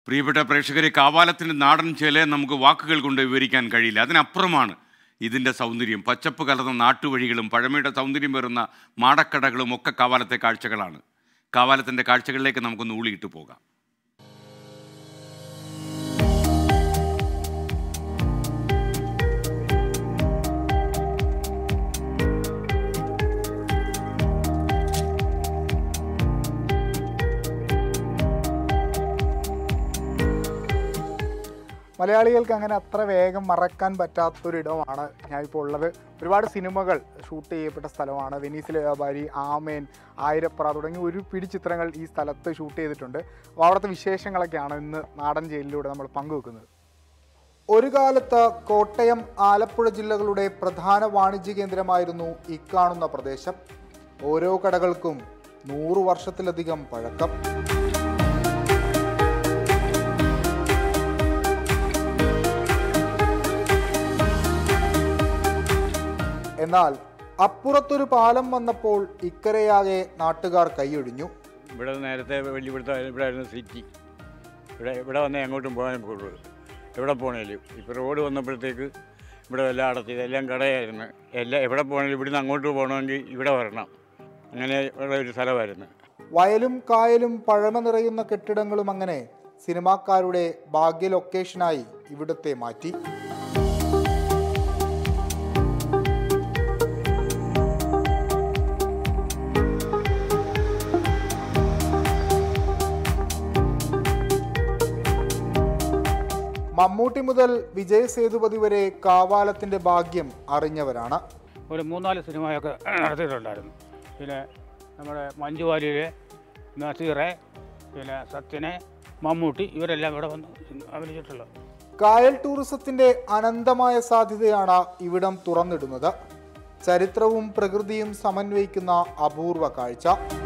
പ്രിയപ്പെട്ട പ്രേക്ഷകരെ കാവാലത്തിൻ്റെ നാടൻ ചേലയെ നമുക്ക് വാക്കുകൾ കൊണ്ട് വിവരിക്കാൻ കഴിയില്ല അതിനപ്പുറമാണ് ഇതിൻ്റെ സൗന്ദര്യം പച്ചപ്പ് കലർന്ന നാട്ടുവഴികളും പഴമയുടെ സൗന്ദര്യം വരുന്ന മാടക്കടകളും ഒക്കെ കാവാലത്തെ കാഴ്ചകളാണ് കാവാലത്തിൻ്റെ കാഴ്ചകളിലേക്ക് നമുക്കൊന്ന് ഊളിയിട്ട് പോകാം മലയാളികൾക്ക് അങ്ങനെ അത്ര വേഗം മറക്കാൻ പറ്റാത്തൊരിടമാണ് ഞാനിപ്പോൾ ഉള്ളത് ഒരുപാട് സിനിമകൾ ഷൂട്ട് ചെയ്യപ്പെട്ട സ്ഥലമാണ് വെനീസിലെ വ്യാപാരി ആമേൻ ആയിരപ്പറ തുടങ്ങി ഒരു പിടി ചിത്രങ്ങൾ ഈ സ്ഥലത്ത് ഷൂട്ട് ചെയ്തിട്ടുണ്ട് അപ്പോൾ അവിടുത്തെ വിശേഷങ്ങളൊക്കെയാണ് ഇന്ന് നാടൻ ജയിലിലൂടെ നമ്മൾ പങ്കുവെക്കുന്നത് ഒരു കാലത്ത് കോട്ടയം ആലപ്പുഴ ജില്ലകളുടെ പ്രധാന വാണിജ്യ കേന്ദ്രമായിരുന്നു ഇക്കാണുന്ന പ്രദേശം ഓരോ കടകൾക്കും നൂറു വർഷത്തിലധികം പഴക്കം എന്നാൽ അപ്പുറത്തൊരു പാലം വന്നപ്പോൾ ഇക്കരയാകെ നാട്ടുകാർ കൈയൊഴിഞ്ഞു ഇവിടെ നേരത്തെ വലിയ ഇവിടുത്തെ ഇവിടെ ആയിരുന്നു സിറ്റി ഇവിടെ ഇവിടെ വന്നേ എങ്ങോട്ടും പോകാൻ പോകുള്ളൂ എവിടെ പോകണേലും ഇപ്പോൾ റോഡ് വന്നപ്പോഴത്തേക്ക് ഇവിടെ എല്ലാം അടച്ച് ഇതെല്ലാം കടയായിരുന്നു എല്ലാം എവിടെ പോകണേലും ഇവിടുന്ന് അങ്ങോട്ട് പോകണമെങ്കിൽ ഇവിടെ വരണം അങ്ങനെ ഉള്ള ഒരു സ്ഥലമായിരുന്നു വയലും കായലും പഴമ നിറയുന്ന കെട്ടിടങ്ങളും അങ്ങനെ സിനിമാക്കാരുടെ ഭാഗ്യ ലൊക്കേഷനായി ഇവിടുത്തെ മാറ്റി മമ്മൂട്ടി മുതൽ വിജയ് സേതുപതി വരെ കാവാലത്തിന്റെ ഭാഗ്യം അറിഞ്ഞവരാണ് ഒരു മൂന്നാല് സിനിമയൊക്കെ നടത്തിയിട്ടുണ്ടായിരുന്നു പിന്നെ നമ്മുടെ മഞ്ജു വാര്യര് നസീറെ പിന്നെ സത്യനെ മമ്മൂട്ടി ഇവരെല്ലാം ഇവിടെ വന്ന് അഭിനയിച്ചിട്ടുള്ളത് കായൽ ടൂറിസത്തിന്റെ അനന്തമായ സാധ്യതയാണ് ഇവിടം തുറന്നിടുന്നത് ചരിത്രവും പ്രകൃതിയും സമന്വയിക്കുന്ന അപൂർവ കാഴ്ച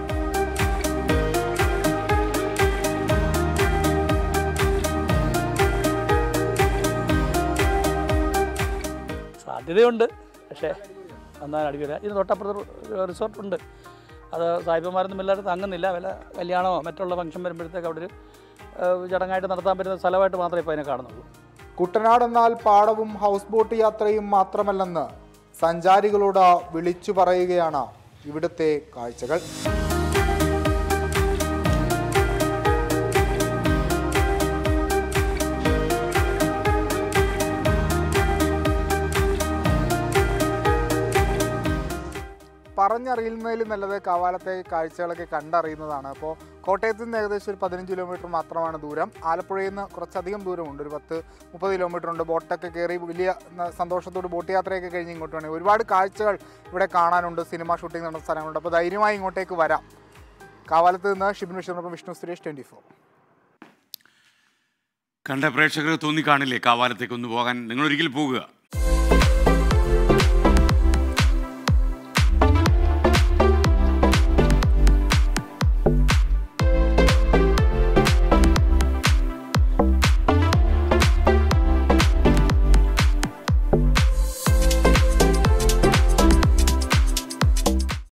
സാധ്യതയുണ്ട് പക്ഷേ എന്നാൽ അടിക്കില്ല ഇത് തൊട്ടപ്പുറത്ത് റിസോർട്ടുണ്ട് അത് സായിപ്പന്മാരൊന്നും എല്ലായിടത്തും തങ്ങുന്നില്ല വല്ല കല്യാണമോ മറ്റുള്ള ഫംഗ്ഷൻ വരുമ്പോഴത്തേക്ക് അവിടെ ഒരു ഏഹ്, ചടങ്ങായിട്ട് നടത്താൻ പറ്റുന്ന സ്ഥലമായിട്ട് മാത്രമേ ഇപ്പോൾ അതിനെ കാണുന്നുള്ളൂ കുട്ടനാട് എന്നാൽ പാടവും ഹൗസ് ബോട്ട് യാത്രയും മാത്രമല്ലെന്ന് സഞ്ചാരികളോട് വിളിച്ചു പറയുകയാണ് ഇവിടുത്തെ കാഴ്ചകൾ പറഞ്ഞറിയുന്നതിൽ നല്ലത് കാവാലത്തെ കാഴ്ചകളൊക്കെ കണ്ടറിയുന്നതാണ് അപ്പോൾ കോട്ടയത്ത് നിന്ന് ഏകദേശം ഒരു പതിനഞ്ച് കിലോമീറ്റർ മാത്രമാണ് ദൂരം ആലപ്പുഴയിൽ നിന്ന് കുറച്ചധികം ദൂരമുണ്ട് ഒരു പത്ത് മുപ്പത് കിലോമീറ്റർ ഉണ്ട് ബോട്ടൊക്കെ കയറി വലിയ ന- സന്തോഷത്തോട് ബോട്ട് യാത്രയൊക്കെ കഴിഞ്ഞ് ഇങ്ങോട്ട് വേണമെങ്കിൽ ഒരുപാട് കാഴ്ചകൾ ഇവിടെ കാണാനുണ്ട് സിനിമ ഷൂട്ടിംഗ് നടന്ന സ്ഥലങ്ങളുണ്ട് അപ്പോൾ ധൈര്യമായി ഇങ്ങോട്ടേക്ക് വരാം കാവാലത്ത് നിന്ന് ഷിബിൻ വിഷ്ണു വിഷ്ണു സുരേഷ് ട്വൻറ്റി ഫോർ കണ്ട പ്രേക്ഷകർ തോന്നിക്കാണില്ലേ കാവാലത്തേക്ക് ഒന്ന് പോകാൻ നിങ്ങൾ ഒരിക്കൽ പോകുക